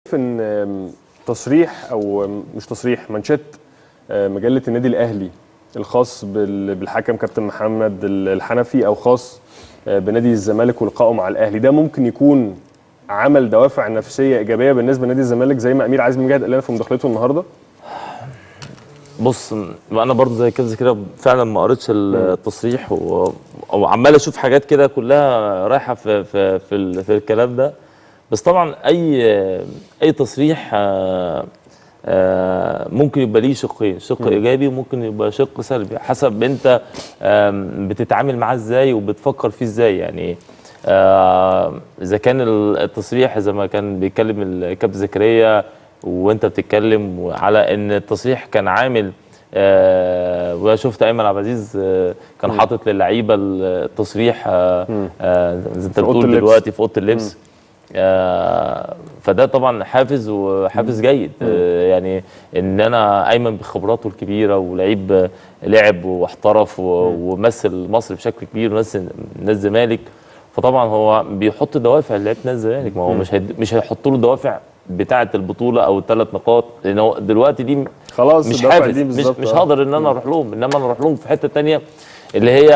ان آم، تصريح او آم، مش تصريح مانشيت آه، مجله النادي الاهلي الخاص بال- بالحكم كابتن محمد ال- الحنفي او خاص آه، بنادي الزمالك ولقائه مع الاهلي ده ممكن يكون عمل دوافع نفسيه ايجابيه بالنسبه لنادي الزمالك زي ما امير عزمي مجاهد قال لنا في مداخلته النهارده بص انا برضو زي كده كده فعلا ما قريتش التصريح و- وعمال اشوف حاجات كده كلها رايحه في في في, ال- في الكلام ده بس طبعا اي اي تصريح آه، آه، ممكن يبقى ليه شقين شق ايجابي وممكن يبقى شق سلبي حسب انت آم، بتتعامل معاه ازاي وبتفكر فيه ازاي يعني آه، اذا كان التصريح زي ما كان بيتكلم الكابتن زكريا وانت بتتكلم على ان التصريح كان عامل آه وشفت ايمن عبد العزيز آه كان حاطط للعيبه التصريح آه آه زي انت في أوضة بتقول اللبس. دلوقتي في اوضه اللبس آه فده طبعا حافز وحافز جيد آه يعني ان انا ايمن بخبراته الكبيره ولعيب آه، لعب واحترف و- ومثل مصر بشكل كبير ومثل نادي الزمالك فطبعا هو بيحط دوافع لعيبه نادي الزمالك ما هو مش هيد... مش هيحط له دوافع بتاعه البطوله او الثلاث نقاط لان هو دلوقتي دي خلاص مش الدفعة حافز دي مش, بالظبط، مش آه. هقدر ان انا اروح لهم انما انا اروح لهم في حته تانية اللي هي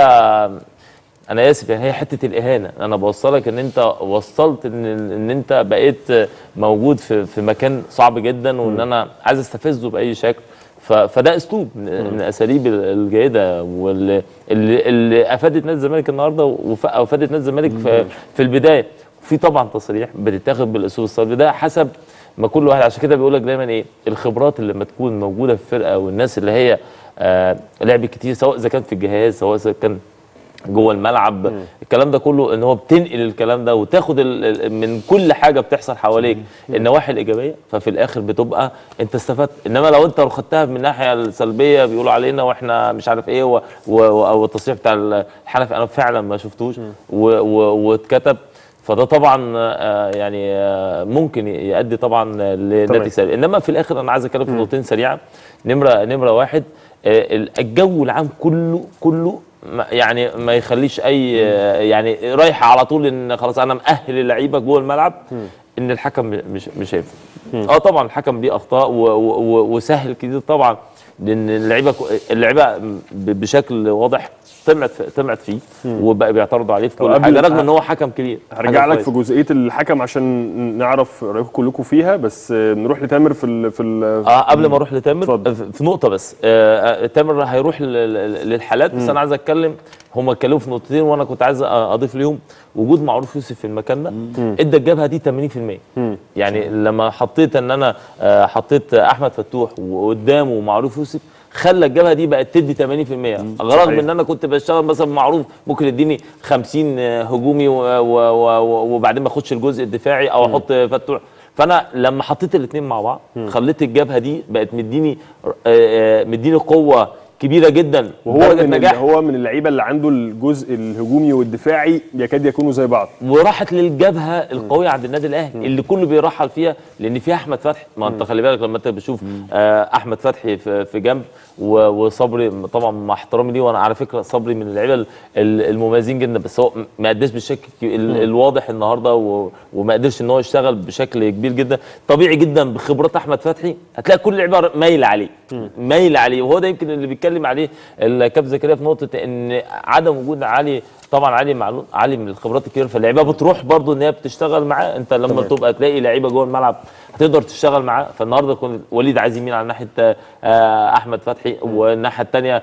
انا اسف يعني هي حته الاهانه انا بوصلك ان انت وصلت ان ان انت بقيت موجود في في مكان صعب جدا وان انا عايز استفزه باي شكل ف- فده اسلوب من من الاساليب الجيده واللي اللي, اللي افادت نادي الزمالك النهارده وف- وافادت نادي الزمالك في, في البدايه في طبعا تصريح بتتاخد بالاسلوب الصلبي ده حسب ما كل واحد عشان كده بيقول لك دايما ايه الخبرات اللي لما تكون موجوده في الفرقه والناس اللي هي آه لعبت كتير سواء اذا كان في الجهاز سواء اذا كان جوه الملعب الكلام ده كله ان هو بتنقل الكلام ده وتاخد ال- ال- من كل حاجه بتحصل حواليك النواحي الايجابيه ففي الاخر بتبقى انت استفدت انما لو انت خدتها من الناحيه السلبيه بيقولوا علينا واحنا مش عارف ايه و- و- و- او التصريح بتاع الحنفي انا فعلا ما شفتوش و- و- واتكتب فده طبعا آه، يعني آه، ممكن يؤدي طبعا تمام. لنتيجه سلبيه انما في الاخر انا عايز اتكلم في نقطتين سريعه نمره نمره واحد آه، ال- الجو العام كله كله ما- يعني ما يخليش اي آه، يعني رايحه على طول ان خلاص انا مأهل اللعيبه جوه الملعب ان الحكم مش مش هينفع اه طبعا الحكم ليه اخطاء و- و- و- وسهل كتير طبعا لان اللعيبه كو- اللعيبه ب- بشكل واضح طمعت في- طمعت فيه وبقى بيعترضوا عليه في طب كل قبل- حاجه رغم ان هو حكم كبير هرجع حكم لك كويس. في جزئيه الحكم عشان نعرف رايكم كلكم فيها بس آه، نروح لتامر في ال في ال اه قبل ما اروح لتامر اتفضل. في- في نقطه بس آه آه، تامر هيروح لل- لل- للحالات بس انا عايز اتكلم هم اتكلموا في نقطتين وانا كنت عايز أ- اضيف ليهم وجود معروف يوسف في المكان ده ادى الجبهه دي 80% يعني لما حطيت ان انا آه، حطيت احمد فتوح وقدامه معروف يوسف خلى الجبهه دي بقت تدي 80% رغم صحيح. ان انا كنت بشتغل مثلا معروف ممكن يديني 50 هجومي و- و- و- وبعدين ما اخدش الجزء الدفاعي او احط فتوح فانا لما حطيت الاثنين مع بعض خليت الجبهه دي بقت مديني آه، آه، مديني قوه كبيره جدا وهو درجة من نجاح هو من اللعيبه اللي عنده الجزء الهجومي والدفاعي يكاد يكونوا زي بعض وراحت للجبهه القويه عند النادي الاهلي اللي كله بيرحل فيها لان فيها احمد فتحي ما انت خلي بالك لما انت بتشوف آه احمد فتحي في, في جنب و- وصبري طبعا مع احترامي ليه وانا على فكره صبري من اللعيبه ال- ال- المميزين جدا بس هو ما اداش بالشكل ال- الواضح النهارده و- وما قدرش ان هو يشتغل بشكل كبير جدا طبيعي جدا بخبرات احمد فتحي هتلاقي كل لعيبه مايله عليه مايله عليه وهو ده يمكن اللي بيتكلم عليه الكابتن زكريا في نقطه ان عدم وجود علي طبعا علي معلوم علي من الخبرات الكبيره فاللعيبه بتروح برضه ان هي بتشتغل معاه انت لما تمام. تبقى تلاقي لعيبه جوه الملعب هتقدر تشتغل معاه فالنهارده يكون وليد عايز يمين على ناحيه آه، احمد فتحي والناحيه الثانيه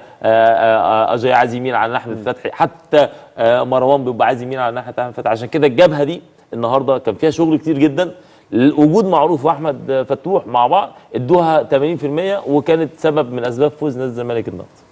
اجاي عايز يمين على ناحيه فتحي حتى آه، مروان بيبقى عايز يمين على ناحيه احمد فتحي عشان كده الجبهه دي النهارده كان فيها شغل كتير جدا وجود معروف واحمد فتوح مع بعض ادوها 80% وكانت سبب من اسباب فوز نادي الزمالك النهارده